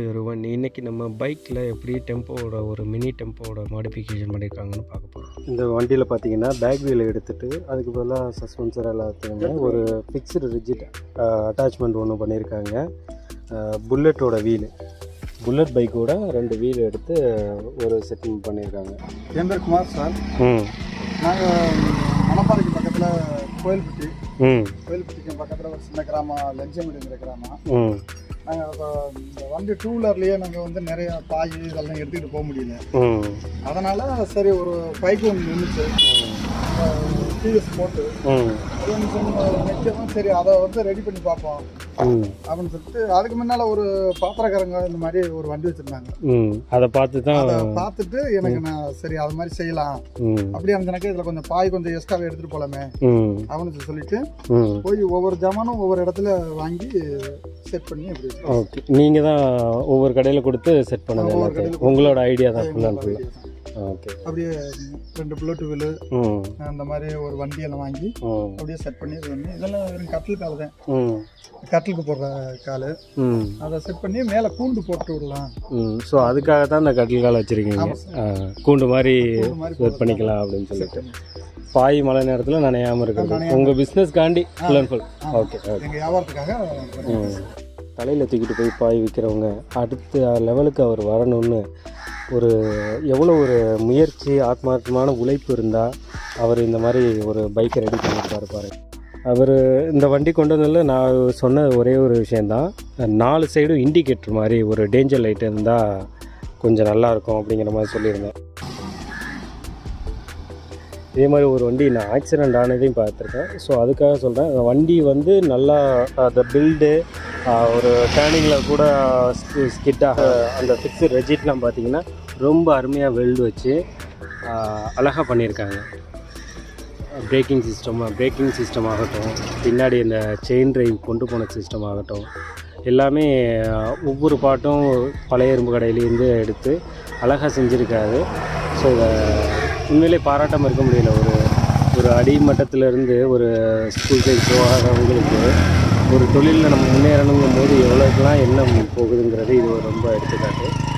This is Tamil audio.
ஒருவன் இன்னைக்கு நம்ம பைக்கில் எப்படி டெம்போவோட ஒரு மினி டெம்போவோட மாடிஃபிகேஷன் பண்ணியிருக்காங்கன்னு பார்க்க போகிறோம் இந்த வண்டியில் பார்த்தீங்கன்னா பேக் வீலை எடுத்துட்டு அதுக்கு பதிலாக சஸ்பென்சர் எல்லாத்தையுமே ஒரு ஃபிக்ஸ்டு ரிஜிட் அட்டாச்மெண்ட் ஒன்று பண்ணியிருக்காங்க புல்லட்டோட வீலு புல்லட் பைக்கோட ரெண்டு வீல் எடுத்து ஒரு செட்டிங் பண்ணியிருக்காங்க என் பேர் குமார் சார் ம் நாங்கள் மணப்பாறைக்கு பக்கத்தில் கோயில்பட்டி ம் கோயில்பட்டிக்கு பக்கத்தில் ஒரு சின்ன கிராமம் லஞ்சங்குடிங்கிற கிராமம் ம் நாங்கள் இந்த வண்டி டூ வீலர்லேயே நாங்கள் வந்து நிறைய பாய் இதெல்லாம் எடுத்துக்கிட்டு போக முடியல ம் அதனால் சரி ஒரு பைக் ஒன்று நின்றுச்சு டிவிஎஸ் போட்டு ம் அது வந்து நிற்கவும் சரி அதை வந்து ரெடி பண்ணி பார்ப்போம் ம் அப்படின்னு சொல்லிட்டு அதுக்கு முன்னால் ஒரு பாத்திரக்காரங்க இந்த மாதிரி ஒரு வண்டி வச்சுருந்தாங்க ம் அதை பார்த்து தான் அதை பார்த்துட்டு எனக்கு நான் சரி அது மாதிரி செய்யலாம் ம் அப்படி இருந்தனாக்கா இதில் கொஞ்சம் பாய் கொஞ்சம் எக்ஸ்ட்ராவே எடுத்துகிட்டு போகலாமே ம் அவனுக்கு சொல்லிட்டு ம் போய் ஒவ்வொரு ஜாமானும் ஒவ்வொரு இடத்துல வாங்கி செட் பண்ணி அப்படி வச்சிருக்கோம். ஓகே நீங்கள் தான் ஒவ்வொரு கடையில் கொடுத்து செட் பண்ணது ஒவ்வொரு எல்லாத்தையும் கடையில உங்களோட ஐடியா தான் ஃபுல் அண்ட் எங்களோட ஃபுல் idea தான். ஓகே அப்படியே ரெண்டு புல்லட் வீலு ம் அந்த மாதிரி ஒரு வண்டியெல்லாம் வாங்கி ம் அப்படியே செட் பண்ணி இது பண்ணி இதெல்லாம் வெறும் கட்டில் கால் தான் ம் கட்டிலுக்கு போடுற கால் ம் அதை செட் பண்ணி மேலே கூண்டு போட்டு விடலாம் ம் ஸோ அதுக்காக தான் இந்த கட்டில் கால் வச்சுருக்கீங்க ஆமா கூண்டு மாதிரி கூண்டு மாதிரி செட் பண்ணிக்கலாம் அப்படின்னு சொல்லிட்டு செட் பண்ணி பாய் மழை நேரத்தில் நனையாமல் இருக்கிறது நனையாம. உங்கள் பிஸ்னஸ்க்காண்டி ஃபுல் அண்ட் ஃபுல் ஆமா. ஓகே ஓகே எங்கள் வியாபாரத்துக்காக பண்ணி- ம் தலையில் தூக்கிட்டு போய் பாய் விற்கிறவங்க அடுத்த லெவலுக்கு அவர் வரணும்னு ஒரு எவ்வளோ ஒரு முயற்சி ஆத்மார்த்தமான உழைப்பு இருந்தால் அவர் இந்த மாதிரி ஒரு பைக்கை ரெடி பண்ணியிருப்பாரு பாரு அவர் இந்த வண்டி கொண்டு வந்ததில் நான் சொன்ன ஒரே ஒரு விஷயந்தான் நாலு சைடும் இண்டிகேட்டர் மாதிரி ஒரு டேஞ்சர் லைட் இருந்தால் கொஞ்சம் நல்லாயிருக்கும் அப்படிங்கிற மாதிரி சொல்லியிருந்தேன் இதே மாதிரி ஒரு வண்டி நான் ஆக்சிடெண்ட் ஆனதையும் பார்த்துருக்கேன் ஸோ அதுக்காக சொல்கிறேன் வண்டி வந்து நல்லா அந்த பில்டு ஒரு டேர்னிங்கில் கூட ஸ்கிட்டாக அந்த ஃபிக்ஸு ரெஜிட்லாம் பார்த்தீங்கன்னா ரொம்ப அருமையாக வெல்டு வச்சு அழகாக பண்ணியிருக்காங்க பிரேக்கிங் சிஸ்டம் பிரேக்கிங் சிஸ்டம் ஆகட்டும் பின்னாடி இந்த செயின் டிரைவ் கொண்டு போன சிஸ்டம் ஆகட்டும் எல்லாமே ஆஹ், ஒவ்வொரு பாட்டும் பழைய இரும்பு கடையிலேருந்து எடுத்து அழகாக செஞ்சுருக்காரு ஸோ இதை உண்மையிலே பாராட்டாமல் இருக்க முடியல ஒரு ஒரு அடிமட்டத்திலேருந்து ஒரு ஸ்கூல் சைஸ் போகாதவங்களுக்கு ஒரு தொழிலில் நம்ம முன்னேறணுங்கும் போது எவ்வளோக்கெல்லாம் எண்ணம் போகுதுங்கிறது இது ஒரு ரொம்ப எடுத்துக்காட்டு